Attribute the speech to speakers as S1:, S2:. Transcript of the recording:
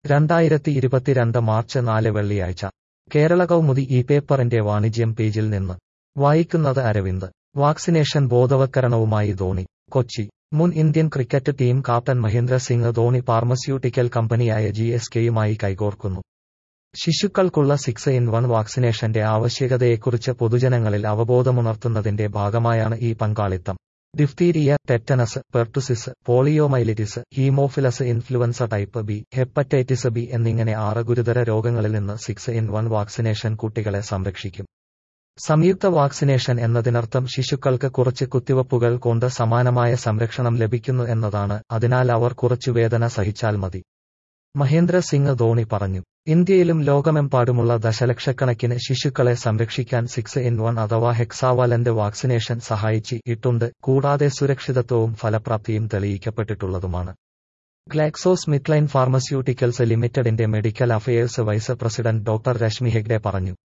S1: രണ്ടായിരത്തി ഇരുപത്തിരണ്ട് മാർച്ച് നാല് വെള്ളിയാഴ്ച കേരള കൗമുദി ഈ പേപ്പറിന്റെ വാണിജ്യം പേജിൽ നിന്ന് വായിക്കുന്നത് അരവിന്ദ് വാക്സിനേഷൻ ബോധവത്കരണവുമായി ധോണി കൊച്ചി മുൻ Indian cricket team captain Mahendra Singh Dhoni pharmaceutical കമ്പനിയായ ജി എസ് കെയുമായി കൈകോർക്കുന്നു ശിശുക്കൾക്കുള്ള സിക്സ് ഇൻ വൺ വാക്സിനേഷന്റെ ആവശ്യകതയെക്കുറിച്ച് പൊതുജനങ്ങളിൽ അവബോധമുണർത്തുന്നതിന്റെ ഭാഗമായാണ് ഈ പങ്കാളിത്തം diphtheria tetanus pertussis poliomyelitis haemophilus influenza type B hepatitis B എന്നിങ്ങനെ ആറ് ഗുരുതര രോഗങ്ങളിൽ നിന്ന് സിക്സ് ഇൻ വൺ വാക്സിനേഷൻ കുട്ടികളെ സംരക്ഷിക്കും സംയുക്ത വാക്സിനേഷൻ എന്നതിനർത്ഥം ശിശുക്കൾക്ക് കുറച്ച് കുത്തിവയ്പ്പുകൾ കൊണ്ട് സമാനമായ സംരക്ഷണം ലഭിക്കുന്നു എന്നതാണ് അതിനാൽ അവർ കുറച്ചു വേദന സഹിച്ചാൽ മതി മഹേന്ദ്ര സിംഗ് ധോണി പറഞ്ഞു ഇന്ത്യയിലും ലോകമെമ്പാടുമുള്ള ദശലക്ഷക്കണക്കിന് ശിശുക്കളെ സംരക്ഷിക്കാൻ സിക്സ് ഇൻ വൺ അഥവാ ഹെക്സാവാലന്റ് വാക്സിനേഷൻ സഹായിച്ച് ഇട്ടുണ്ട് കൂടാതെ സുരക്ഷിതത്വവും ഫലപ്രാപ്തിയും തെളിയിക്കപ്പെട്ടിട്ടുള്ളതുമാണ് ഗ്ലാക്സോ സ്മിത്ലൈൻ ഫാർമസ്യൂട്ടിക്കൽസ് ലിമിറ്റഡിന്റെ medical affairs vice president doctor Rashmi Hegde പറഞ്ഞു